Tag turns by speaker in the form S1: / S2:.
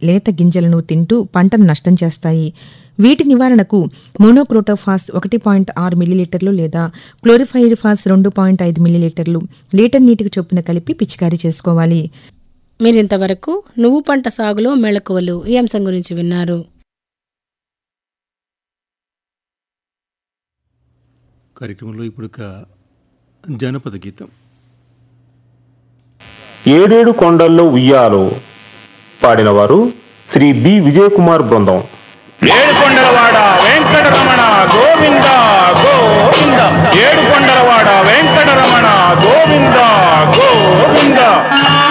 S1: లేత గింజలను తింటూ పంటను నష్టం చేస్తాయి వీటి నివారణకు మోనోక్రోటోఫాస్ ఒకటి పాయింట్ ఆరు మిల్లీలీటర్లు లేదా క్లోరిఫైరిఫాస్ రెండు పాయింట్ ఐదు మిల్లీలీటర్లు లీటర్ నీటికి చొప్పున కలిపి పిచికారీ చేసుకోవాలి
S2: మీరింతవరకు నువ్వు పంట సాగులో మెళకువలు ఈ అంశం గురించి విన్నారు
S3: కార్యక్రమంలో ఇప్పుడు ఒక జానపద గీతం
S4: ఏడేడు కొండల్లో ఉయ్యాలో పాడినవారు శ్రీ బి విజయకుమార్ బృందం
S5: ఏడుకొండలవాడ వెంకటరమణ గోవింద గోవింద ఏడుకొండలవాడ వెంకటరమణ గోవింద గోవింద